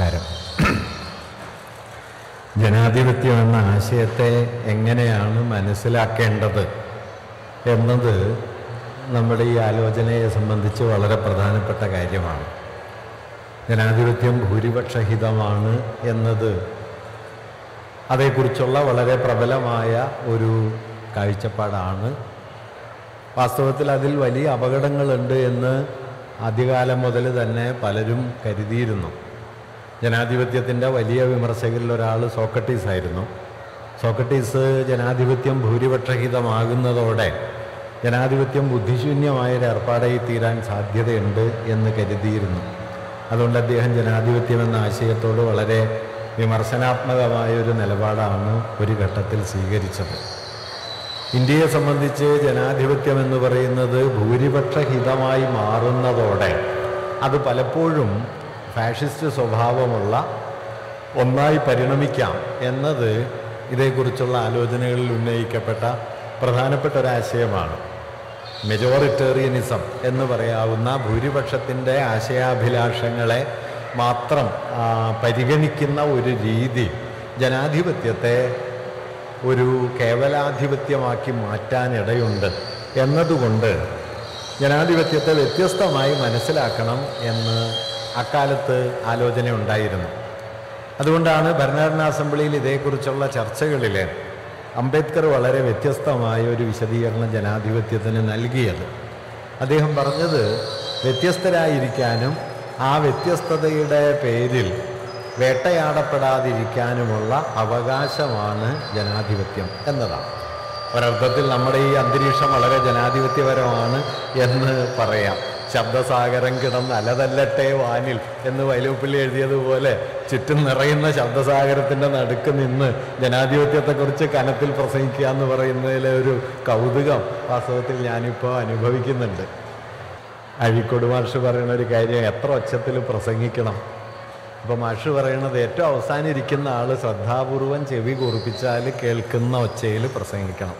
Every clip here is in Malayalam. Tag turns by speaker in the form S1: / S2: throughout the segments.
S1: നമസ്കാരം ജനാധിപത്യം എന്ന ആശയത്തെ എങ്ങനെയാണ് മനസ്സിലാക്കേണ്ടത് എന്നത് നമ്മുടെ ഈ ആലോചനയെ സംബന്ധിച്ച് വളരെ പ്രധാനപ്പെട്ട കാര്യമാണ് ജനാധിപത്യം ഭൂരിപക്ഷഹിതമാണ് എന്നത് അതേക്കുറിച്ചുള്ള വളരെ പ്രബലമായ ഒരു കാഴ്ചപ്പാടാണ് വാസ്തവത്തിൽ അതിൽ വലിയ അപകടങ്ങളുണ്ട് എന്ന് ആദ്യകാലം മുതൽ തന്നെ പലരും കരുതിയിരുന്നു ജനാധിപത്യത്തിൻ്റെ വലിയ വിമർശകരിൽ ഒരാൾ സോക്രട്ടീസ് ആയിരുന്നു സോക്രട്ടീസ് ജനാധിപത്യം ഭൂരിപക്ഷഹിതമാകുന്നതോടെ ജനാധിപത്യം ബുദ്ധിശൂന്യമായ ഒരു ഏർപ്പാടായി തീരാൻ സാധ്യതയുണ്ട് എന്ന് കരുതിയിരുന്നു അതുകൊണ്ട് അദ്ദേഹം ജനാധിപത്യം എന്ന ആശയത്തോട് വളരെ വിമർശനാത്മകമായ ഒരു നിലപാടാണ് ഒരു ഘട്ടത്തിൽ സ്വീകരിച്ചത് ഇന്ത്യയെ സംബന്ധിച്ച് ജനാധിപത്യം എന്ന് പറയുന്നത് ഭൂരിപക്ഷഹിതമായി മാറുന്നതോടെ അത് പലപ്പോഴും ഫാഷിസ്റ്റ് സ്വഭാവമുള്ള ഒന്നായി പരിണമിക്കാം എന്നത് ഇതേക്കുറിച്ചുള്ള ആലോചനകളിൽ ഉന്നയിക്കപ്പെട്ട പ്രധാനപ്പെട്ട ഒരാശയമാണ് മെജോറിറ്റേറിയനിസം എന്ന് പറയാവുന്ന ഭൂരിപക്ഷത്തിൻ്റെ ആശയാഭിലാഷങ്ങളെ മാത്രം ആ, പരിഗണിക്കുന്ന ഒരു രീതി ജനാധിപത്യത്തെ ഒരു കേവലാധിപത്യമാക്കി മാറ്റാനിടയുണ്ട് എന്നതുകൊണ്ട് ജനാധിപത്യത്തെ വ്യത്യസ്തമായി മനസ്സിലാക്കണം എന്ന് അക്കാലത്ത് ആലോചന ഉണ്ടായിരുന്നു അതുകൊണ്ടാണ് ഭരണഘടനാ അസംബ്ലിയിൽ ഇതേക്കുറിച്ചുള്ള ചർച്ചകളിൽ അംബേദ്കർ വളരെ വ്യത്യസ്തമായ ഒരു വിശദീകരണം ജനാധിപത്യത്തിന് നൽകിയത് അദ്ദേഹം പറഞ്ഞത് വ്യത്യസ്തരായിരിക്കാനും ആ വ്യത്യസ്തതയുടെ പേരിൽ വേട്ടയാടപ്പെടാതിരിക്കാനുമുള്ള അവകാശമാണ് ജനാധിപത്യം എന്നതാണ് ഒരർത്ഥത്തിൽ നമ്മുടെ ഈ അന്തരീക്ഷം വളരെ ജനാധിപത്യപരമാണ് എന്ന് പറയാം ശബ്ദസാഗരം കിടന്ന് അലതല്ലട്ടെ വാനിൽ എന്ന് വൈലോപ്പിള്ളി എഴുതിയതുപോലെ ചുറ്റും നിറയുന്ന ശബ്ദസാഗരത്തിൻ്റെ നടുക്ക് നിന്ന് ജനാധിപത്യത്തെക്കുറിച്ച് കനത്തിൽ പ്രസംഗിക്കുക എന്ന് പറയുന്നതിലെ ഒരു കൗതുകം വാസ്തവത്തിൽ ഞാനിപ്പോൾ അനുഭവിക്കുന്നുണ്ട് അഴീക്കോട് മാഷ് പറയുന്ന ഒരു കാര്യം എത്ര ഒച്ചത്തിൽ പ്രസംഗിക്കണം അപ്പോൾ മാഷ് പറയണത് ഏറ്റവും അവസാനം ഇരിക്കുന്ന ആൾ ശ്രദ്ധാപൂർവം ചെവി കുറിപ്പിച്ചാൽ കേൾക്കുന്ന ഒച്ചയിൽ പ്രസംഗിക്കണം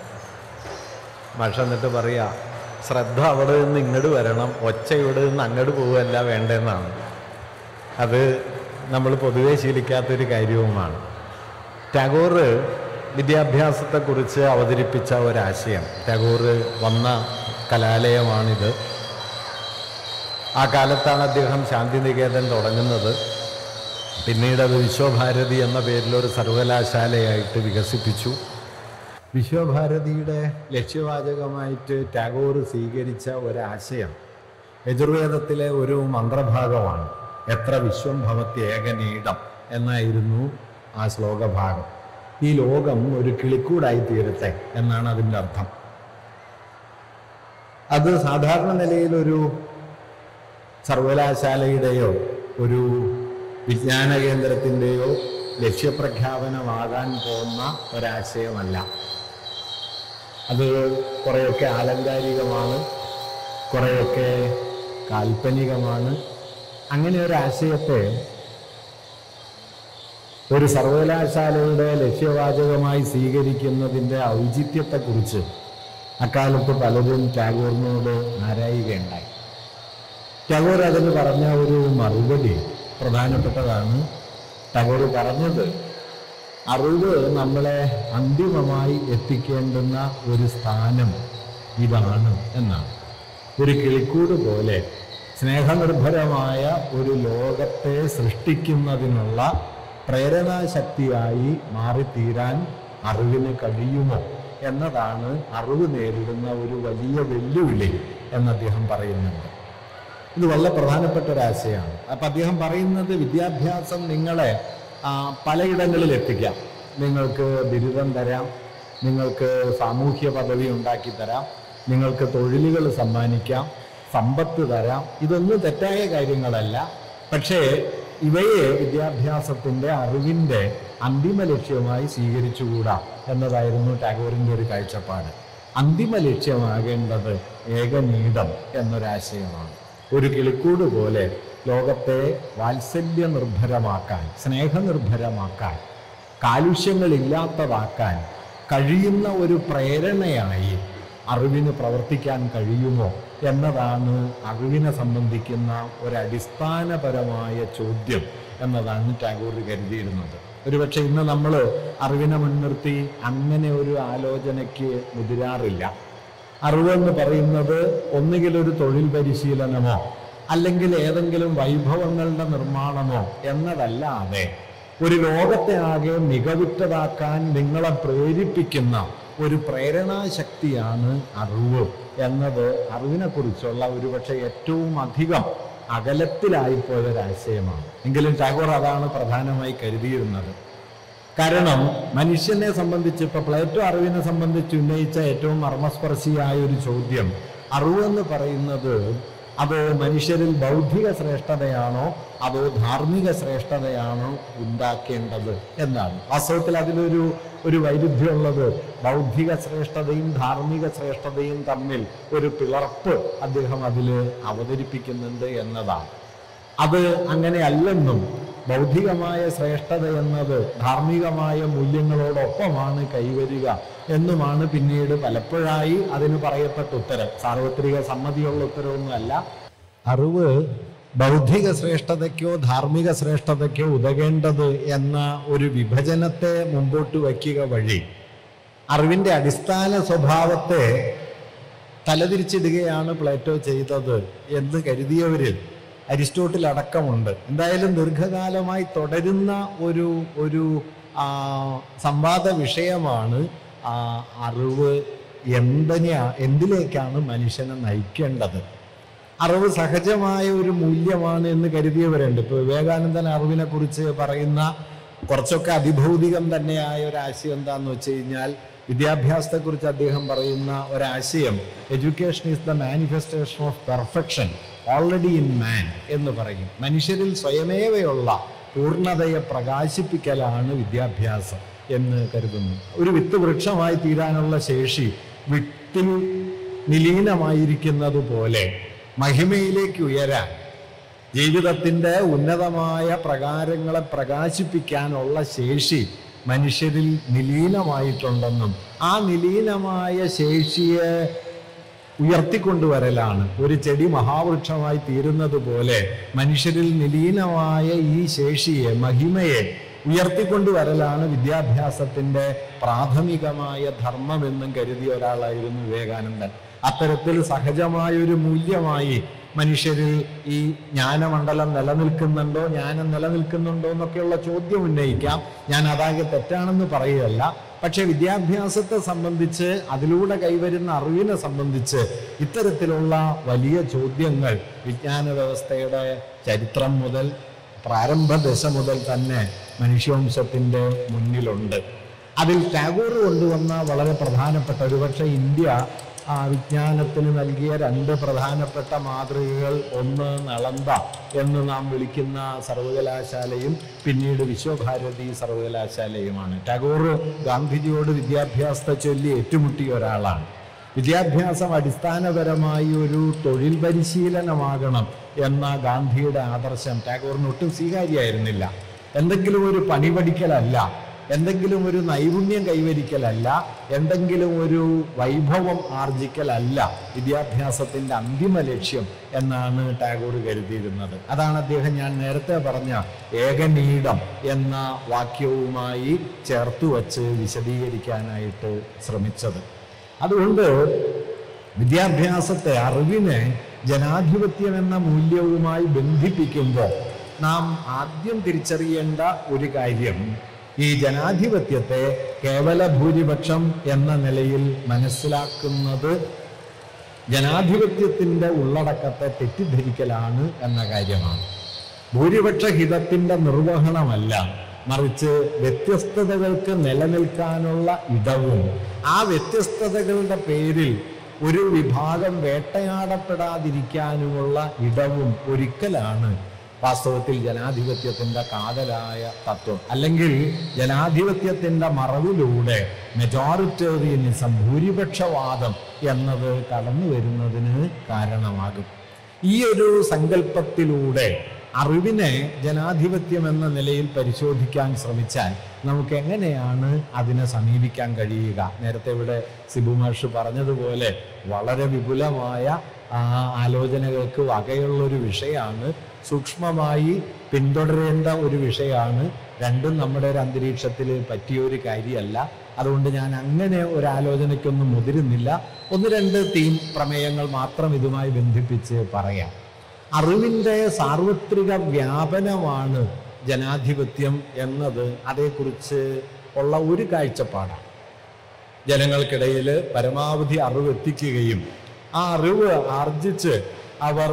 S1: മാഷ് എന്നിട്ട് പറയാ ശ്രദ്ധ അവിടെ നിന്ന് ഇങ്ങോട്ട് വരണം ഒച്ച ഇവിടെ നിന്ന് അങ്ങോട്ട് പോവുകയല്ല വേണ്ടതെന്നാണ് അത് നമ്മൾ പൊതുവെ ശീലിക്കാത്തൊരു കാര്യവുമാണ് ടാഗോർ വിദ്യാഭ്യാസത്തെക്കുറിച്ച് അവതരിപ്പിച്ച ഒരാശയം ടാഗോർ വന്ന കലാലയമാണിത് ആ കാലത്താണ് അദ്ദേഹം ശാന്തിനികേതൻ തുടങ്ങുന്നത് പിന്നീട് അത് വിശ്വഭാരതി എന്ന പേരിലൊരു സർവകലാശാലയായിട്ട് വികസിപ്പിച്ചു വിശ്വഭാരതിയുടെ ലക്ഷ്യവാചകമായിട്ട് ടാഗോർ സ്വീകരിച്ച ഒരാശയം യജുർവേദത്തിലെ ഒരു മന്ത്രഭാഗമാണ് എത്ര വിശ്വം ഭവത്തി ഏകനീടം എന്നായിരുന്നു ആ ശ്ലോകഭാഗം ഈ ലോകം ഒരു കിളിക്കൂടായി തീരട്ടെ എന്നാണ് അതിൻ്റെ അർത്ഥം അത് സാധാരണ നിലയിൽ ഒരു സർവകലാശാലയുടെയോ ഒരു വിജ്ഞാന കേന്ദ്രത്തിൻ്റെയോ ലക്ഷ്യപ്രഖ്യാപനമാകാൻ പോകുന്ന ഒരാശയമല്ല അത് കുറേയൊക്കെ ആലങ്കാരികമാണ് കുറേയൊക്കെ കാൽപ്പനികമാണ് അങ്ങനെ ഒരു ആശയത്തെ ഒരു സർവകലാശാലയുടെ ലക്ഷ്യവാചകമായി സ്വീകരിക്കുന്നതിൻ്റെ ഔചിത്യത്തെക്കുറിച്ച് അക്കാലത്ത് പലരും ടാഗോറിനോട് ആരായുകയുണ്ടായി ടാഗോർ അതിന് പറഞ്ഞ ഒരു മറുപടി പ്രധാനപ്പെട്ടതാണ് ടാഗോർ പറഞ്ഞത് അറിവ് നമ്മളെ അന്തിമമായി എത്തിക്കേണ്ടുന്ന ഒരു സ്ഥാനം ഇതാണ് എന്നാണ് ഒരു കിളിക്കൂട് പോലെ സ്നേഹനിർഭരമായ ഒരു ലോകത്തെ സൃഷ്ടിക്കുന്നതിനുള്ള പ്രേരണാശക്തിയായി മാറിത്തീരാൻ അറിവിന് കഴിയുമോ എന്നതാണ് അറിവ് നേരിടുന്ന ഒരു വലിയ വെല്ലുവിളി എന്ന് അദ്ദേഹം പറയുന്നുണ്ട് ഇത് വളരെ പ്രധാനപ്പെട്ട ഒരു ആശയമാണ് അപ്പം അദ്ദേഹം പറയുന്നത് വിദ്യാഭ്യാസം നിങ്ങളെ ആ, പലയിടങ്ങളിൽ എത്തിക്കാം നിങ്ങൾക്ക് ബിരുദം തരാം നിങ്ങൾക്ക് സാമൂഹ്യ പദവി ഉണ്ടാക്കി തരാം നിങ്ങൾക്ക് തൊഴിലുകൾ സമ്മാനിക്കാം സമ്പത്ത് തരാം ഇതൊന്നും തെറ്റായ കാര്യങ്ങളല്ല പക്ഷേ ഇവയെ വിദ്യാഭ്യാസത്തിൻ്റെ അറിവിൻ്റെ അന്തിമ ലക്ഷ്യമായി സ്വീകരിച്ചുകൂടാ എന്നതായിരുന്നു ടാഗോറിൻ്റെ ഒരു കാഴ്ചപ്പാട് അന്തിമ ലക്ഷ്യമാകേണ്ടത് ഏകനീടം എന്നൊരാശയമാണ് ഒരു കിളിക്കൂട് പോലെ ലോകത്തെ വാത്സല്യ നിർഭരമാക്കാൻ സ്നേഹനിർഭരമാക്കാൻ കാലുഷ്യങ്ങളില്ലാത്തതാക്കാൻ കഴിയുന്ന ഒരു പ്രേരണയായി അറിവിന് പ്രവർത്തിക്കാൻ കഴിയുമോ എന്നതാണ് അറിവിനെ സംബന്ധിക്കുന്ന ഒരടിസ്ഥാനപരമായ ചോദ്യം എന്നതാണ് ടാഗോർ കരുതിയിരുന്നത് ഒരുപക്ഷെ ഇന്ന് നമ്മൾ അറിവിനെ മുൻനിർത്തി അങ്ങനെ ഒരു ആലോചനയ്ക്ക് മുതിരാറില്ല അറിവെന്ന് പറയുന്നത് ഒന്നുകിൽ ഒരു തൊഴിൽ പരിശീലനമോ അല്ലെങ്കിൽ ഏതെങ്കിലും വൈഭവങ്ങളുടെ നിർമ്മാണമോ എന്നതല്ലാതെ ഒരു ലോകത്തെ ആകെ മികവുറ്റതാക്കാൻ നിങ്ങളെ പ്രേരിപ്പിക്കുന്ന ഒരു പ്രേരണാശക്തിയാണ് അറിവ് എന്നത് അറിവിനെ കുറിച്ചുള്ള ഒരുപക്ഷെ ഏറ്റവും അധികം അകലത്തിലായിപ്പോയ ഒരാശയമാണ് എങ്കിലും ടാഗോർ അതാണ് പ്രധാനമായി കരുതിയിരുന്നത് കാരണം മനുഷ്യനെ സംബന്ധിച്ച് ഇപ്പൊ പ്ലേറ്റോ അറിവിനെ സംബന്ധിച്ച് ഉന്നയിച്ച ഏറ്റവും മർമ്മസ്പർശിയായ ഒരു ചോദ്യം അറിവ് എന്ന് പറയുന്നത് അത് മനുഷ്യരിൽ ബൗദ്ധിക ശ്രേഷ്ഠതയാണോ അതോ ധാർമ്മിക ശ്രേഷ്ഠതയാണോ ഉണ്ടാക്കേണ്ടത് എന്നാണ് വാസ്തവത്തിൽ അതിലൊരു ഒരു വൈരുദ്ധ്യമുള്ളത് ബൗദ്ധിക ശ്രേഷ്ഠതയും ധാർമ്മിക ശ്രേഷ്ഠതയും തമ്മിൽ ഒരു പിളർപ്പ് അദ്ദേഹം അതിൽ അവതരിപ്പിക്കുന്നുണ്ട് എന്നതാണ് അത് അങ്ങനെയല്ലെന്നും ബൗദ്ധികമായ ശ്രേഷ്ഠത എന്നത് ധാർമ്മികമായ മൂല്യങ്ങളോടൊപ്പമാണ് കൈവരിക എന്നുമാണ് പിന്നീട് പലപ്പോഴായി അതിന് പറയപ്പെട്ട ഉത്തരം സാർവത്രിക സമ്മതിയുള്ള ഉത്തരവൊന്നുമല്ല അറിവ് ബൗദ്ധിക ശ്രേഷ്ഠതയ്ക്കോ ധാർമ്മിക ശ്രേഷ്ഠതയ്ക്കോ ഉതകേണ്ടത് എന്ന ഒരു വിഭജനത്തെ മുമ്പോട്ട് വയ്ക്കുക വഴി അറിവിന്റെ അടിസ്ഥാന സ്വഭാവത്തെ തലതിരിച്ചിടുകയാണ് പ്ലേറ്റോ ചെയ്തത് എന്ന് കരുതിയവരിൽ അരിസ്റ്റോട്ടിൽ അടക്കമുണ്ട് എന്തായാലും ദീർഘകാലമായി തുടരുന്ന ഒരു ഒരു ആ, സംവാദ വിഷയമാണ് ആ, അറിവ് എന്തിനാ എന്തിലേക്കാണ് മനുഷ്യനെ നയിക്കേണ്ടത് അറിവ് സഹജമായ ഒരു മൂല്യമാണ് എന്ന് കരുതിയവരുണ്ട് ഇപ്പൊ വിവേകാനന്ദൻ അറിവിനെ കുറിച്ച് പറയുന്ന കുറച്ചൊക്കെ അതിഭൗതികം തന്നെയായ ഒരു ആശയം എന്താന്ന് വെച്ച് കഴിഞ്ഞാൽ വിദ്യാഭ്യാസത്തെക്കുറിച്ച് അദ്ദേഹം പറയുന്ന ഒരാശയം education is the manifestation of perfection already in man എന്ന് പറയും മനുഷ്യരിൽ സ്വയമേവയുള്ള പൂർണ്ണതയെ പ്രകാശിപ്പിക്കലാണ് വിദ്യാഭ്യാസം എന്ന് കരുതുന്നു ഒരു വിത്ത് വൃക്ഷമായി തീരാനുള്ള ശേഷി വിത്തിൽ നിലീനമായിരിക്കുന്നത് പോലെ മഹിമയിലേക്ക് ഉയരാൻ ജീവിതത്തിൻ്റെ ഉന്നതമായ പ്രകാരങ്ങളെ പ്രകാശിപ്പിക്കാനുള്ള ശേഷി മനുഷ്യരിൽ നിലീനമായിട്ടുണ്ടെന്നും ആ നിലീനമായ ശേഷിയെ ഉയർത്തിക്കൊണ്ടുവരലാണ് ഒരു ചെടി മഹാവൃക്ഷമായി തീരുന്നത് പോലെ മനുഷ്യരിൽ നിലീനമായ ഈ ശേഷിയെ മഹിമയെ ഉയർത്തിക്കൊണ്ടുവരലാണ് വിദ്യാഭ്യാസത്തിന്റെ പ്രാഥമികമായ ധർമ്മമെന്നും കരുതിയ ഒരാളായിരുന്നു വിവേകാനന്ദൻ അത്തരത്തിൽ സഹജമായ ഒരു മൂല്യമായി മനുഷ്യരിൽ ഈ ജ്ഞാനമണ്ഡലം നിലനിൽക്കുന്നുണ്ടോ ജ്ഞാനം നിലനിൽക്കുന്നുണ്ടോ എന്നൊക്കെയുള്ള ചോദ്യം ഉന്നയിക്കാം ഞാൻ അതാകെ തെറ്റാണെന്ന് പറയുകയല്ല പക്ഷെ വിദ്യാഭ്യാസത്തെ സംബന്ധിച്ച് അതിലൂടെ കൈവരുന്ന അറിവിനെ സംബന്ധിച്ച് ഇത്തരത്തിലുള്ള വലിയ ചോദ്യങ്ങൾ വിജ്ഞാന വ്യവസ്ഥയുടെ ചരിത്രം മുതൽ പ്രാരംഭ ദശ മുതൽ തന്നെ മനുഷ്യവംശത്തിൻ്റെ മുന്നിലുണ്ട് അതിൽ ടാഗോർ കൊണ്ടുവന്ന വളരെ പ്രധാനപ്പെട്ട ഒരുപക്ഷെ ഇന്ത്യ ആ വിജ്ഞാനത്തിന് നൽകിയ രണ്ട് പ്രധാനപ്പെട്ട മാതൃകകൾ ഒന്ന് നളന്ദ എന്ന് നാം വിളിക്കുന്ന സർവകലാശാലയും പിന്നീട് വിശ്വഭാരതി സർവകലാശാലയുമാണ് ടാഗോർ ഗാന്ധിജിയോട് വിദ്യാഭ്യാസത്തെ ചൊല്ലി ഏറ്റുമുട്ടിയ ഒരാളാണ് വിദ്യാഭ്യാസം അടിസ്ഥാനപരമായി ഒരു തൊഴിൽ പരിശീലനമാകണം എന്ന ഗാന്ധിയുടെ ആദർശം ടാഗോറിന് ഒട്ടും സ്വീകാര്യമായിരുന്നില്ല എന്തെങ്കിലും ഒരു പണി പഠിക്കലല്ല എന്തെങ്കിലും ഒരു നൈപുണ്യം കൈവരിക്കലല്ല എന്തെങ്കിലും ഒരു വൈഭവം ആർജിക്കലല്ല വിദ്യാഭ്യാസത്തിന്റെ അന്തിമ ലക്ഷ്യം എന്നാണ് ടാഗോർ കരുതിയിരുന്നത് അതാണ് അദ്ദേഹം ഞാൻ നേരത്തെ പറഞ്ഞ ഏകനീടം എന്ന വാക്യവുമായി ചേർത്ത് വച്ച് വിശദീകരിക്കാനായിട്ട് ശ്രമിച്ചത് അതുകൊണ്ട് വിദ്യാഭ്യാസത്തെ അറിവിനെ ജനാധിപത്യം എന്ന മൂല്യവുമായി ബന്ധിപ്പിക്കുമ്പോൾ നാം ആദ്യം തിരിച്ചറിയേണ്ട ഒരു കാര്യം ഈ ജനാധിപത്യത്തെ കേവല ഭൂരിപക്ഷം എന്ന നിലയിൽ മനസ്സിലാക്കുന്നത് ജനാധിപത്യത്തിന്റെ ഉള്ളടക്കത്തെ തെറ്റിദ്ധരിക്കലാണ് എന്ന കാര്യമാണ് ഭൂരിപക്ഷ ഹിതത്തിന്റെ നിർവഹണമല്ല മറിച്ച് വ്യത്യസ്തതകൾക്ക് നിലനിൽക്കാനുള്ള ഇടവും ആ വ്യത്യസ്തതകളുടെ പേരിൽ ഒരു വിഭാഗം വേട്ടയാടപ്പെടാതിരിക്കാനുമുള്ള ഇടവും ഒരിക്കലാണ് വാസ്തവത്തിൽ ജനാധിപത്യത്തിന്റെ കാതലായ തത്വം അല്ലെങ്കിൽ ജനാധിപത്യത്തിന്റെ മറവിലൂടെ മെജോറിറ്റേറിയനിസം ഭൂരിപക്ഷവാദം എന്നത് കടന്നു വരുന്നതിന് കാരണമാകും ഈ ഒരു സങ്കല്പത്തിലൂടെ അറിവിനെ ജനാധിപത്യം എന്ന നിലയിൽ പരിശോധിക്കാൻ ശ്രമിച്ചാൽ നമുക്ക് എങ്ങനെയാണ് അതിനെ സമീപിക്കാൻ കഴിയുക നേരത്തെ ഇവിടെ സിബു മാഷ് പറഞ്ഞതുപോലെ വളരെ വിപുലമായ ആ ആലോചനകൾക്ക് വകയുള്ള ഒരു വിഷയമാണ് സൂക്ഷ്മമായി പിന്തുടരേണ്ട ഒരു വിഷയമാണ് രണ്ടും നമ്മുടെ ഒരു അന്തരീക്ഷത്തിൽ പറ്റിയ ഒരു കാര്യമല്ല അതുകൊണ്ട് ഞാൻ അങ്ങനെ ഒരു ആലോചനയ്ക്കൊന്നും മുതിരുന്നില്ല ഒന്ന് രണ്ട് തീം പ്രമേയങ്ങൾ മാത്രം ഇതുമായി ബന്ധിപ്പിച്ച് പറയാം അറിവിൻ്റെ സാർവത്രിക വ്യാപനമാണ് ജനാധിപത്യം എന്നത് അതേക്കുറിച്ച് ഉള്ള ഒരു കാഴ്ചപ്പാടാണ് ജനങ്ങൾക്കിടയിൽ പരമാവധി അറിവ് എത്തിക്കുകയും ആ അറിവ് ആർജിച്ച് അവർ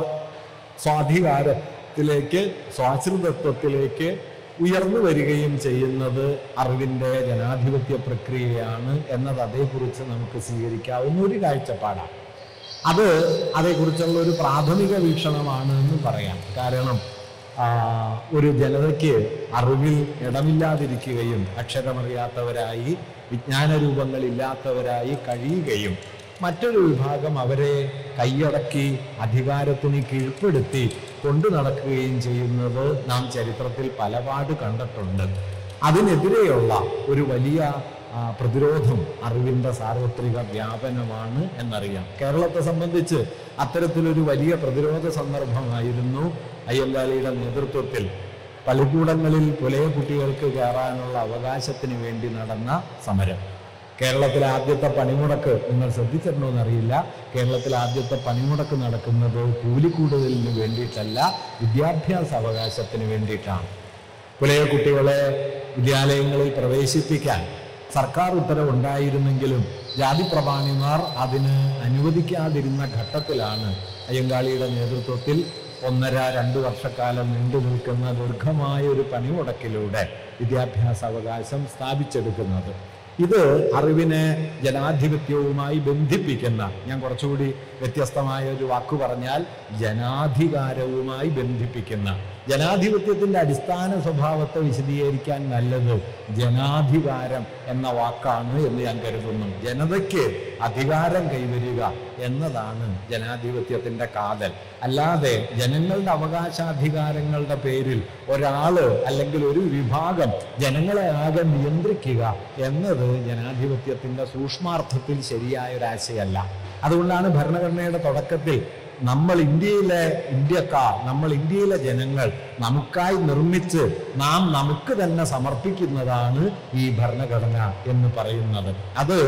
S1: സ്വാധികാരത്തിലേക്ക് സ്വാശ്രിതത്വത്തിലേക്ക് ഉയർന്നു വരികയും ചെയ്യുന്നത് അറിവിൻ്റെ ജനാധിപത്യ പ്രക്രിയയാണ് എന്നത് അതേക്കുറിച്ച് നമുക്ക് സ്വീകരിക്കാവുന്ന ഒരു കാഴ്ചപ്പാടാണ് അത് അതേക്കുറിച്ചുള്ള ഒരു പ്രാഥമിക വീക്ഷണമാണ് എന്ന് പറയാം കാരണം ആ, ഒരു ജനതയ്ക്ക് അറിവിൽ ഇടമില്ലാതിരിക്കുകയും അക്ഷരമറിയാത്തവരായി വിജ്ഞാന രൂപങ്ങളില്ലാത്തവരായി കഴിയുകയും മറ്റൊരു വിഭാഗം അവരെ കൈയടക്കി അധികാരത്തിന് കീഴ്പ്പെടുത്തി കൊണ്ടു നടക്കുകയും ചെയ്യുന്നത് നാം ചരിത്രത്തിൽ പലപാട് കണ്ടിട്ടുണ്ട് അതിനെതിരെയുള്ള ഒരു വലിയ ആ, പ്രതിരോധം അറിവിൻ്റെ സാർവത്രിക വ്യാപനമാണ് എന്നറിയാം കേരളത്തെ സംബന്ധിച്ച് അത്തരത്തിലൊരു വലിയ പ്രതിരോധ സന്ദർഭമായിരുന്നു അയ്യങ്കാളിയുടെ നേതൃത്വത്തിൽ പള്ളിക്കൂടങ്ങളിൽ പുലയ കുട്ടികൾക്ക് കയറാനുള്ള അവകാശത്തിന് വേണ്ടി നടന്ന സമരം കേരളത്തിലെ ആദ്യത്തെ പണിമുടക്ക് നിങ്ങൾ ശ്രദ്ധിച്ചിട്ടുണ്ടോ എന്നറിയില്ല കേരളത്തിലെ ആദ്യത്തെ പണിമുടക്ക് നടക്കുന്നത് കൂലിക്കൂടുതലിന് വേണ്ടിയിട്ടല്ല വിദ്യാഭ്യാസ അവകാശത്തിന് വേണ്ടിയിട്ടാണ് പുലയ കുട്ടികളെ വിദ്യാലയങ്ങളിൽ പ്രവേശിപ്പിക്കാൻ സർക്കാർ ഉത്തരവുണ്ടായിരുന്നെങ്കിലും ജാതി പ്രമാണിമാർ അതിന് അനുവദിക്കാതിരുന്ന ഘട്ടത്തിലാണ് അയ്യങ്കാളിയുടെ നേതൃത്വത്തിൽ ഒന്നര രണ്ട് വർഷക്കാലം നീണ്ടു നിൽക്കുന്ന ദീർഘമായ ഒരു പണിമുടക്കിലൂടെ വിദ്യാഭ്യാസ അവകാശം സ്ഥാപിച്ചെടുക്കുന്നത് ഇത് അറിവിനെ ജനാധിപത്യവുമായി ബന്ധിപ്പിക്കുന്ന ഞാൻ കുറച്ചുകൂടി വ്യത്യസ്തമായ ഒരു വാക്ക് പറഞ്ഞാൽ ജനാധികാരവുമായി ബന്ധിപ്പിക്കുന്ന ജനാധിപത്യത്തിന്റെ അടിസ്ഥാന സ്വഭാവത്തെ വിശദീകരിക്കാൻ നല്ലത് ജനാധികാരം എന്ന വാക്കാണ് എന്ന് ഞാൻ കരുതുന്നു ജനതയ്ക്ക് അധികാരം കൈവരിക എന്നതാണ് ജനാധിപത്യത്തിന്റെ കാതൽ അല്ലാതെ ജനങ്ങളുടെ അവകാശാധികാരങ്ങളുടെ പേരിൽ ഒരാള് അല്ലെങ്കിൽ ഒരു വിഭാഗം ജനങ്ങളെ ആകെ നിയന്ത്രിക്കുക എന്നത് ജനാധിപത്യത്തിന്റെ സൂക്ഷ്മാർത്ഥത്തിൽ ശരിയായ ഒരു ആശയമല്ല അതുകൊണ്ടാണ് ഭരണഘടനയുടെ തുടക്കത്തിൽ നമ്മൾ ഇന്ത്യയിലെ ഇന്ത്യക്കാർ നമ്മൾ ഇന്ത്യയിലെ ജനങ്ങൾ നമുക്കായി നിർമ്മിച്ച് നാം നമുക്ക് തന്നെ സമർപ്പിക്കുന്നതാണ് ഈ ഭരണഘടന എന്ന് പറയുന്നത് അത്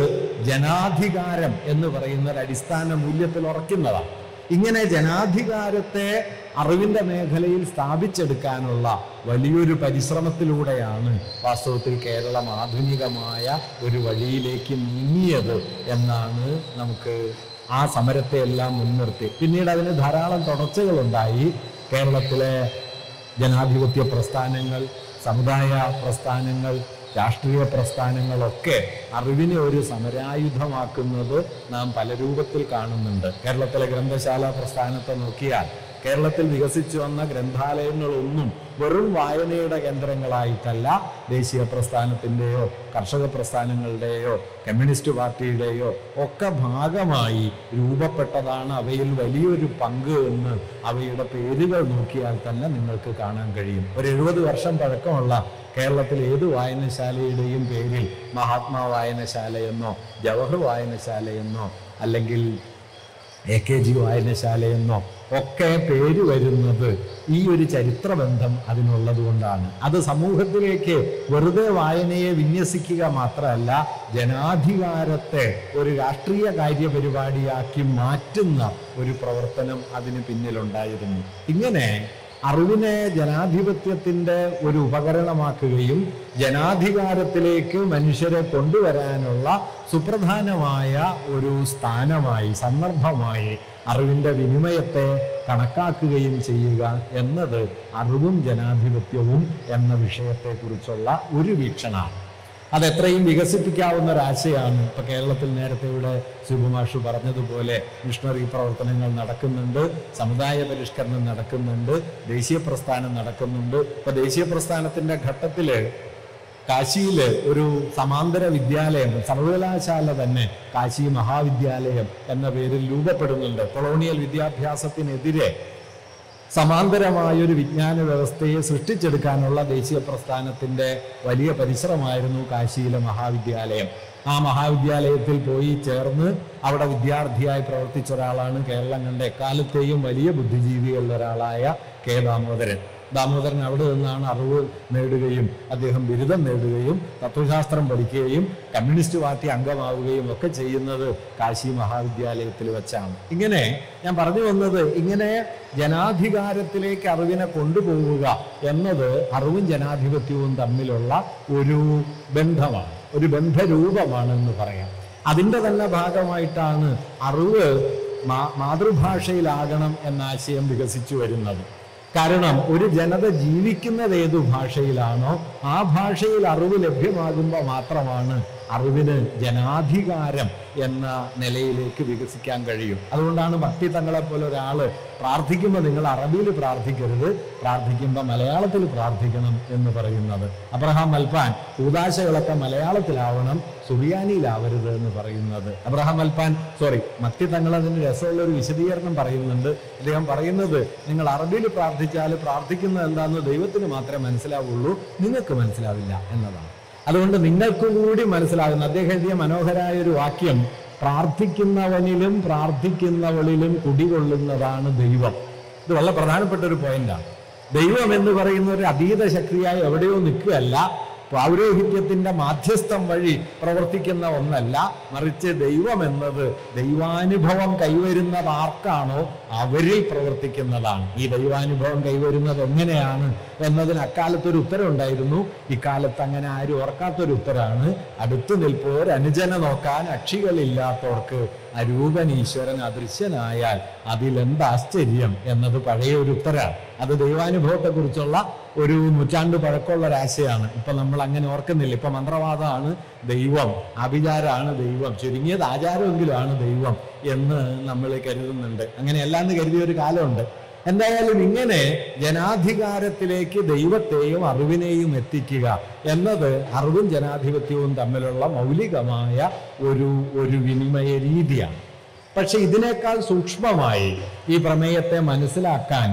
S1: ജനാധികാരം എന്ന് പറയുന്ന ഒരു അടിസ്ഥാന മൂല്യത്തിൽ ഉറക്കുന്നതാണ് ഇങ്ങനെ ജനാധികാരത്തെ അറിവിന്റെ മേഖലയിൽ സ്ഥാപിച്ചെടുക്കാനുള്ള വലിയൊരു പരിശ്രമത്തിലൂടെയാണ് വാസ്തവത്തിൽ കേരളം ആധുനികമായ ഒരു വഴിയിലേക്ക് നീങ്ങിയത് എന്നാണ് നമുക്ക് ആ സമരത്തെ എല്ലാം മുൻനിർത്തി പിന്നീട് അതിന് ധാരാളം തുടർച്ചകളുണ്ടായി കേരളത്തിലെ ജനാധിപത്യ പ്രസ്ഥാനങ്ങൾ സമുദായ പ്രസ്ഥാനങ്ങൾ രാഷ്ട്രീയ പ്രസ്ഥാനങ്ങളൊക്കെ അറിവിനെ ഒരു സമരായുധമാക്കുന്നത് നാം പല രൂപത്തിൽ കാണുന്നുണ്ട് കേരളത്തിലെ ഗ്രന്ഥശാല പ്രസ്ഥാനത്തെ നോക്കിയാൽ കേരളത്തിൽ വികസിച്ചു വന്ന ഗ്രന്ഥാലയങ്ങളൊന്നും വെറും വായനയുടെ കേന്ദ്രങ്ങളായിട്ടല്ല ദേശീയ പ്രസ്ഥാനത്തിൻ്റെയോ കർഷക പ്രസ്ഥാനങ്ങളുടെയോ കമ്മ്യൂണിസ്റ്റ് പാർട്ടിയുടെയോ ഒക്കെ ഭാഗമായി രൂപപ്പെട്ടതാണ് അവയിൽ വലിയൊരു പങ്ക് എന്ന് അവയുടെ പേരുകൾ നോക്കിയാൽ തന്നെ നിങ്ങൾക്ക് കാണാൻ കഴിയും ഒരു എഴുപത് വർഷം പഴക്കമുള്ള കേരളത്തിൽ ഏത് വായനശാലയുടെയും പേരിൽ മഹാത്മാ വായനശാലയെന്നോ ജവഹർ വായനശാലയെന്നോ അല്ലെങ്കിൽ എ കെ ജി വായനശാലയെന്നോ ഒക്കെ പേര് വരുന്നത് ഈ ഒരു ചരിത്രബന്ധം അതിനുള്ളത് കൊണ്ടാണ് അത് സമൂഹത്തിലേക്ക് വെറുതെ വായനയെ വിന്യസിക്കുക മാത്രമല്ല ജനാധികാരത്തെ ഒരു രാഷ്ട്രീയ കാര്യപരിപാടിയാക്കി മാറ്റുന്ന ഒരു പ്രവർത്തനം അതിന് പിന്നിലുണ്ടായിരുന്നു ഇങ്ങനെ അറിവിനെ ജനാധിപത്യത്തിന്റെ ഒരു ഉപകരണമാക്കുകയും ജനാധികാരത്തിലേക്ക് മനുഷ്യരെ കൊണ്ടുവരാനുള്ള സുപ്രധാനമായ ഒരു സ്ഥാനമായി സന്ദർഭമായി അറിവിന്റെ വിനിമയത്തെ കണക്കാക്കുകയും ചെയ്യുക എന്നത് അറിവും ജനാധിപത്യവും എന്ന വിഷയത്തെക്കുറിച്ചുള്ള ഒരു വീക്ഷണമാണ് അത് എത്രയും വികസിപ്പിക്കാവുന്ന ഒരു ആശയമാണ് ഇപ്പൊ കേരളത്തിൽ നേരത്തെ ഇവിടെ ശിവകുമാഷു പറഞ്ഞതുപോലെ മിഷണറി പ്രവർത്തനങ്ങൾ നടക്കുന്നുണ്ട് സമുദായ പരിഷ്കരണം നടക്കുന്നുണ്ട് ദേശീയ പ്രസ്ഥാനം നടക്കുന്നുണ്ട് ഇപ്പൊ ദേശീയ പ്രസ്ഥാനത്തിന്റെ ഘട്ടത്തില് കാശിയില് ഒരു സമാന്തര വിദ്യാലയം സർവകലാശാല തന്നെ കാശി മഹാവിദ്യാലയം എന്ന പേരിൽ രൂപപ്പെടുന്നുണ്ട് കൊളോണിയൽ വിദ്യാഭ്യാസത്തിനെതിരെ സമാന്തരമായ ഒരു വിജ്ഞാന വ്യവസ്ഥയെ സൃഷ്ടിച്ചെടുക്കാനുള്ള ദേശീയ പ്രസ്ഥാനത്തിന്റെ വലിയ പരിശ്രമമായിരുന്നു കാശിയിലെ മഹാവിദ്യാലയം ആ മഹാവിദ്യാലയത്തിൽ പോയി ചേർന്ന് അവിടെ വിദ്യാർത്ഥിയായി പ്രവർത്തിച്ച ഒരാളാണ് കേരളം കണ്ട എക്കാലത്തെയും വലിയ ബുദ്ധിജീവികളിൽ ഒരാളായ കെ ദാമോദരൻ ദാമോദരൻ അവിടെ നിന്നാണ് അറിവ് നേടുകയും അദ്ദേഹം ബിരുദം നേടുകയും തത്വശാസ്ത്രം പഠിക്കുകയും കമ്മ്യൂണിസ്റ്റ് പാർട്ടി അംഗമാവുകയും ഒക്കെ ചെയ്യുന്നത് കാശി മഹാവിദ്യാലയത്തിൽ വെച്ചാണ് ഇങ്ങനെ ഞാൻ പറഞ്ഞു വന്നത് ഇങ്ങനെ ജനാധികാരത്തിലേക്ക് അറിവിനെ കൊണ്ടുപോവുക എന്നത് അറിവും ജനാധിപത്യവും തമ്മിലുള്ള ഒരു ബന്ധമാണ് ഒരു ബന്ധരൂപമാണ് എന്ന് പറയാം അതിൻ്റെ തന്നെ ഭാഗമായിട്ടാണ് അറിവ് മാ- മാതൃഭാഷയിലാകണം എന്ന ആശയം വികസിച്ചു വരുന്നത് കാരണം ഒരു ജനത ജീവിക്കുന്നത് ഏതു ഭാഷയിലാണോ ആ ഭാഷയിൽ അറിവ് ലഭ്യമാകുമ്പോൾ മാത്രമാണ് അറിവിന് ജനാധികാരം എന്ന നിലയിലേക്ക് വികസിക്കാൻ കഴിയും അതുകൊണ്ടാണ് ഭക്തി തങ്ങളെ പോലെ ഒരാള് പ്രാർത്ഥിക്കുമ്പോൾ നിങ്ങൾ അറബിയിൽ പ്രാർത്ഥിക്കരുത് പ്രാർത്ഥിക്കുമ്പോൾ മലയാളത്തിൽ പ്രാർത്ഥിക്കണം എന്ന് പറയുന്നത് അബ്രഹാം മൽപ്പാൻ കൂതാശകളൊക്കെ മലയാളത്തിലാവണം സുറിയാനിയിലാവരുത് എന്ന് പറയുന്നത് അബ്രഹാം മൽപ്പാൻ സോറി മത്തി തങ്ങൾ അതിന് രസമുള്ള ഒരു വിശദീകരണം പറയുന്നുണ്ട് അദ്ദേഹം പറയുന്നത് നിങ്ങൾ അറബിയിൽ പ്രാർത്ഥിച്ചാൽ പ്രാർത്ഥിക്കുന്നത് എന്താണെന്ന് ദൈവത്തിന് മാത്രമേ മനസ്സിലാവുള്ളൂ നിങ്ങൾക്ക് മനസ്സിലാവില്ല എന്നതാണ് അതുകൊണ്ട് നിങ്ങൾക്ക് കൂടി മനസ്സിലാകുന്ന അദ്ദേഹം എഴുതിയ മനോഹരായ ഒരു വാക്യം പ്രാർത്ഥിക്കുന്നവനിലും പ്രാർത്ഥിക്കുന്നവളിലും കുടികൊള്ളുന്നതാണ് ദൈവം ഇത് വളരെ പ്രധാനപ്പെട്ട ഒരു പോയിന്റാണ് ദൈവം എന്ന് പറയുന്ന ഒരു അതീത ശക്തിയായി എവിടെയോ നിൽക്കുകയല്ല പൗരോഹിത്യത്തിന്റെ മാധ്യസ്ഥം വഴി പ്രവർത്തിക്കുന്ന ഒന്നല്ല മറിച്ച് ദൈവം എന്നത് ദൈവാനുഭവം കൈവരുന്നത് ആർക്കാണോ അവരിൽ പ്രവർത്തിക്കുന്നതാണ് ഈ ദൈവാനുഭവം കൈവരുന്നത് എങ്ങനെയാണ് എന്നതിന് അക്കാലത്തൊരു ഉത്തരം ഉണ്ടായിരുന്നു ഇക്കാലത്ത് അങ്ങനെ ആരും ഓർക്കാത്തൊരു ഉത്തരാണ് അടുത്തു നിൽപ്പോർ അനുജന നോക്കാൻ അക്ഷികളില്ലാത്തവർക്ക് അരൂപൻ ഈശ്വരൻ അദൃശ്യനായാൽ അതിലെന്ത് ആശ്ചര്യം എന്നത് പഴയ ഒരു ഉത്തരാണ് അത് ദൈവാനുഭവത്തെ കുറിച്ചുള്ള ഒരു നൂറ്റാണ്ട് പഴക്കമുള്ള ഒരു ആശയമാണ് ഇപ്പൊ നമ്മൾ അങ്ങനെ ഓർക്കുന്നില്ല ഇപ്പൊ മന്ത്രവാദമാണ് ദൈവം ആഭിചാരമാണ് ദൈവം ചുരുങ്ങിയത് ആചാരമെങ്കിലും ആണ് ദൈവം എന്ന് നമ്മൾ കരുതുന്നുണ്ട് അങ്ങനെയല്ല എന്ന് കരുതിയ ഒരു കാലമുണ്ട് എന്തായാലും ഇങ്ങനെ ജനാധികാരത്തിലേക്ക് ദൈവത്തെയും അറിവിനെയും എത്തിക്കുക എന്നത് അറിവും ജനാധിപത്യവും തമ്മിലുള്ള മൗലികമായ ഒരു ഒരു വിനിമയ രീതിയാണ് പക്ഷെ ഇതിനേക്കാൾ സൂക്ഷ്മമായി ഈ പ്രമേയത്തെ മനസ്സിലാക്കാൻ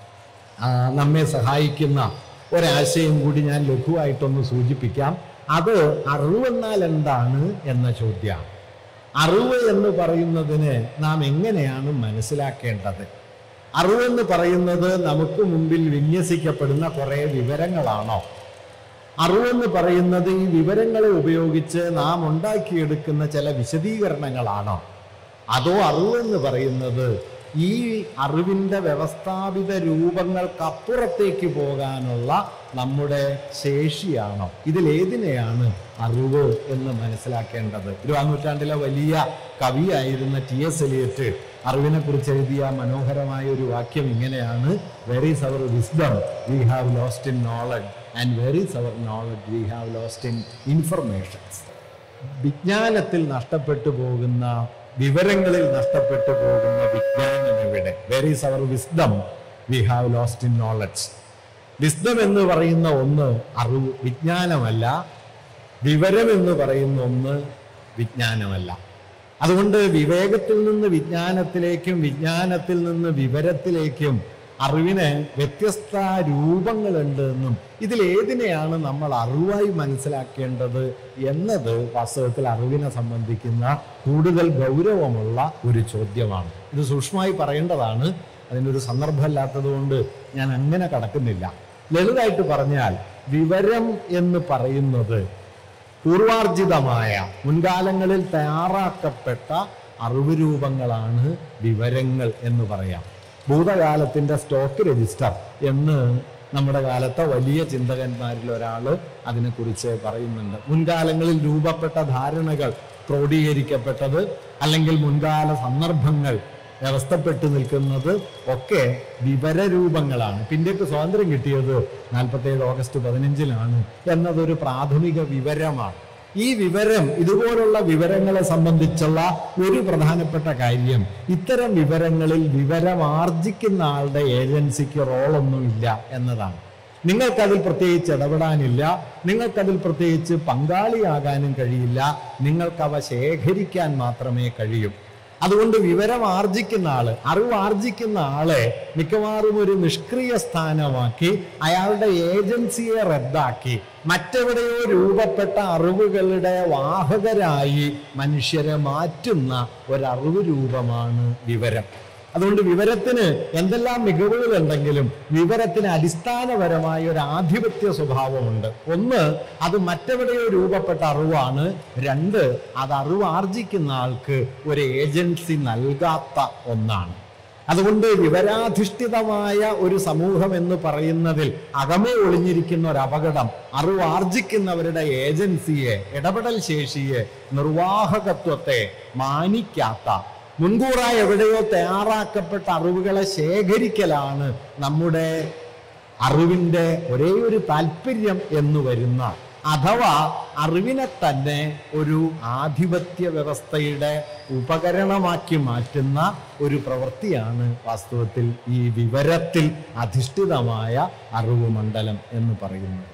S1: ആ, നമ്മെ സഹായിക്കുന്ന ഒരാശയം കൂടി ഞാൻ ലഘുവായിട്ടൊന്ന് സൂചിപ്പിക്കാം അത് അറിവെന്നാൽ എന്താണ് എന്ന ചോദ്യമാണ് അറിവ് എന്ന് പറയുന്നതിന് നാം എങ്ങനെയാണ് മനസ്സിലാക്കേണ്ടത് അറിവെന്ന് പറയുന്നത് നമുക്ക് മുമ്പിൽ വിന്യസിക്കപ്പെടുന്ന കുറേ വിവരങ്ങളാണോ അറിവെന്ന് പറയുന്നത് ഈ വിവരങ്ങളെ ഉപയോഗിച്ച് നാം ഉണ്ടാക്കിയെടുക്കുന്ന ചില വിശദീകരണങ്ങളാണോ അതോ അറിവെന്ന് പറയുന്നത് ഈ അറിവിൻ്റെ വ്യവസ്ഥാപിത രൂപങ്ങൾക്കപ്പുറത്തേക്ക് പോകാനുള്ള നമ്മുടെ ശേഷിയാണോ ഇതിലേതിനെയാണ് അറിവ് എന്ന് മനസ്സിലാക്കേണ്ടത് ഇരുപതാം നൂറ്റാണ്ടിലെ വലിയ കവിയായിരുന്ന ടി എസ് എലിയറ്റ് അറിവിനെ കുറിച്ച് എഴുതിയ മനോഹരമായ ഒരു വാക്യം ഇങ്ങനെയാണ് where is our wisdom we have lost in knowledge and where is our knowledge we have lost in informations വിജ്ഞാനത്തിൽ നഷ്ടപ്പെട്ടു പോകുന്ന വിവരങ്ങളിൽ നഷ്ടപ്പെട്ടു പോകുന്ന വിജ്ഞാനം എവിടെ where is our wisdom we have lost in knowledge wisdom എന്ന് പറയുന്ന ഒന്ന് അറിവ് വിജ്ഞാനമല്ല വിവരം എന്ന് പറയുന്ന ഒന്ന് വിജ്ഞാനമല്ല അതുകൊണ്ട് വിവേകത്തിൽ നിന്ന് വിജ്ഞാനത്തിലേക്കും വിജ്ഞാനത്തിൽ നിന്ന് വിവരത്തിലേക്കും അറിവിന് വ്യത്യസ്ത രൂപങ്ങളുണ്ട് എന്നും ഇതിലേതിനെയാണ് നമ്മൾ അറിവായി മനസ്സിലാക്കേണ്ടത് എന്നത് വാസ്തവത്തിൽ അറിവിനെ സംബന്ധിക്കുന്ന കൂടുതൽ ഗൗരവമുള്ള ഒരു ചോദ്യമാണ് ഇത് സൂക്ഷ്മമായി പറയേണ്ടതാണ് അതിനൊരു സന്ദർഭമില്ലാത്തത് കൊണ്ട് ഞാൻ അങ്ങനെ കടക്കുന്നില്ല ലളിതായിട്ട് പറഞ്ഞാൽ വിവരം എന്ന് പറയുന്നത് പൂർവാർജിതമായ മുൻകാലങ്ങളിൽ തയ്യാറാക്കപ്പെട്ട അറിവ് രൂപങ്ങളാണ് വിവരങ്ങൾ എന്ന് പറയാം ഭൂതകാലത്തിന്റെ സ്റ്റോക്ക് രജിസ്റ്റർ എന്ന് നമ്മുടെ കാലത്തെ വലിയ ചിന്തകന്മാരിൽ ഒരാൾ അതിനെക്കുറിച്ച് പറയുന്നുണ്ട് മുൻകാലങ്ങളിൽ രൂപപ്പെട്ട ധാരണകൾ ക്രോഡീകരിക്കപ്പെട്ടത് അല്ലെങ്കിൽ മുൻകാല സന്ദർഭങ്ങൾ വ്യവസ്ഥപ്പെട്ടു നിൽക്കുന്നത് ഒക്കെ വിവരരൂപങ്ങളാണ് ഇന്ത്യക്ക് സ്വാതന്ത്ര്യം കിട്ടിയത് നാൽപ്പത്തേഴ് ഓഗസ്റ്റ് പതിനഞ്ചിലാണ് എന്നതൊരു പ്രാഥമിക വിവരമാണ് ഈ വിവരം ഇതുപോലുള്ള വിവരങ്ങളെ സംബന്ധിച്ചുള്ള ഒരു പ്രധാനപ്പെട്ട കാര്യം ഇത്തരം വിവരങ്ങളിൽ വിവരം ആർജിക്കുന്ന ആളുടെ ഏജൻസിക്ക് റോളൊന്നുമില്ല എന്നതാണ് നിങ്ങൾക്കതിൽ പ്രത്യേകിച്ച് ഇടപെടാനില്ല നിങ്ങൾക്കതിൽ പ്രത്യേകിച്ച് പങ്കാളിയാകാനും കഴിയില്ല നിങ്ങൾക്കവ ശേഖരിക്കാൻ മാത്രമേ കഴിയൂ അതുകൊണ്ട് വിവരം ആർജിക്കുന്ന ആള് അറിവ് ആർജിക്കുന്ന ആളെ മിക്കവാറും ഒരു നിഷ്ക്രിയ സ്ഥാനമാക്കി അയാളുടെ ഏജൻസിയെ റദ്ദാക്കി മറ്റെവിടെയോ രൂപപ്പെട്ട അറിവുകളുടെ വാഹകരായി മനുഷ്യരെ മാറ്റുന്ന ഒരറിവ് രൂപമാണ് വിവരം അതുകൊണ്ട് വിവരത്തിന് എന്തെല്ലാം മികവുകളുണ്ടെങ്കിലും വിവരത്തിന് അടിസ്ഥാനപരമായ ഒരു ആധിപത്യ സ്വഭാവമുണ്ട് ഒന്ന് അത് മറ്റെവിടെയോ രൂപപ്പെട്ട അറിവാണ് രണ്ട് അത് അറിവ് ആർജിക്കുന്ന ആൾക്ക് ഒരു ഏജൻസി നൽകാത്ത ഒന്നാണ് അതുകൊണ്ട് വിവരാധിഷ്ഠിതമായ ഒരു സമൂഹം എന്ന് പറയുന്നതിൽ അകമേ ഒളിഞ്ഞിരിക്കുന്ന ഒരു അപകടം അറിവ് ആർജിക്കുന്നവരുടെ ഏജൻസിയെ ഇടപെടൽ ശേഷിയെ നിർവാഹകത്വത്തെ മാനിക്കാത്ത മുൻകൂറായി എവിടെയോ തയ്യാറാക്കപ്പെട്ട അറിവുകളെ ശേഖരിക്കലാണ് നമ്മുടെ അറിവിൻ്റെ ഒരേ ഒരു താല്പര്യം എന്ന് വരുന്ന അഥവാ അറിവിനെ തന്നെ ഒരു ആധിപത്യ വ്യവസ്ഥയുടെ ഉപകരണമാക്കി മാറ്റുന്ന ഒരു പ്രവൃത്തിയാണ് വാസ്തവത്തിൽ ഈ വിവരത്തിൽ അധിഷ്ഠിതമായ അറിവ് മണ്ഡലം എന്ന് പറയുന്നത്